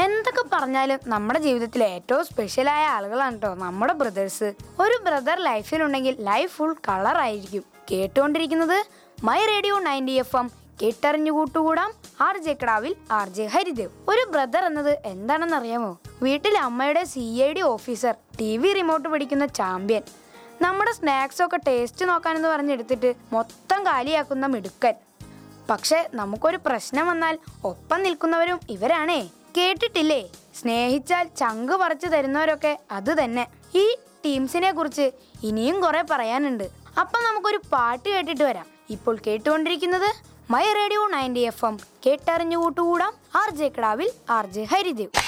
എന്തൊക്കെ പറഞ്ഞാലും നമ്മുടെ ജീവിതത്തിൽ ഏറ്റവും സ്പെഷ്യലായ ആളുകളാണ് കേട്ടോ നമ്മുടെ ബ്രദേഴ്സ് ഒരു ബ്രദർ ലൈഫിലുണ്ടെങ്കിൽ ലൈഫ് ഫുൾ കളർ ആയിരിക്കും കേട്ടുകൊണ്ടിരിക്കുന്നത് my radio ninety F M കേട്ടറിഞ്ഞു കൂട്ടുകൂടാം ആർ ജെ കടാവിൽ ആർ ജെ ഹരിദേവ് ഒരു ബ്രദർ എന്നത് എന്താണെന്ന് അറിയാമോ വീട്ടിൽ അമ്മയുടെ C I D officer T V remote പിടിക്കുന്ന ചാമ്പ്യൻ നമ്മുടെ സ്നാക്സ് ഒക്കെ ടേസ്റ്റ് നോക്കാനെന്ന് പറഞ്ഞെടുത്തിട്ട് മൊത്തം കാലിയാക്കുന്ന മിടുക്കൻ പക്ഷെ നമുക്കൊരു പ്രശ്നം വന്നാൽ ഒപ്പം നിൽക്കുന്നവരും ഇവരാണേ കേട്ടിട്ടില്ലേ സ്നേഹിച്ചാൽ ചങ്ക് പറിച്ചു തരുന്നവരൊക്കെ അത് തന്നെ ഈ ടീംസിനെ കുറിച്ച് ഇനിയും കുറെ പറയാനുണ്ട് അപ്പൊ നമുക്കൊരു പാട്ട് കേട്ടിട്ട് വരാം ഇപ്പോൾ കേട്ടുകൊണ്ടിരിക്കുന്നത് my radio ninety F M കേട്ടറിഞ്ഞു കൂട്ടുകൂടാം ആർ ജെ കിടാവിൽ ആർ ജെ ഹരിദേവ്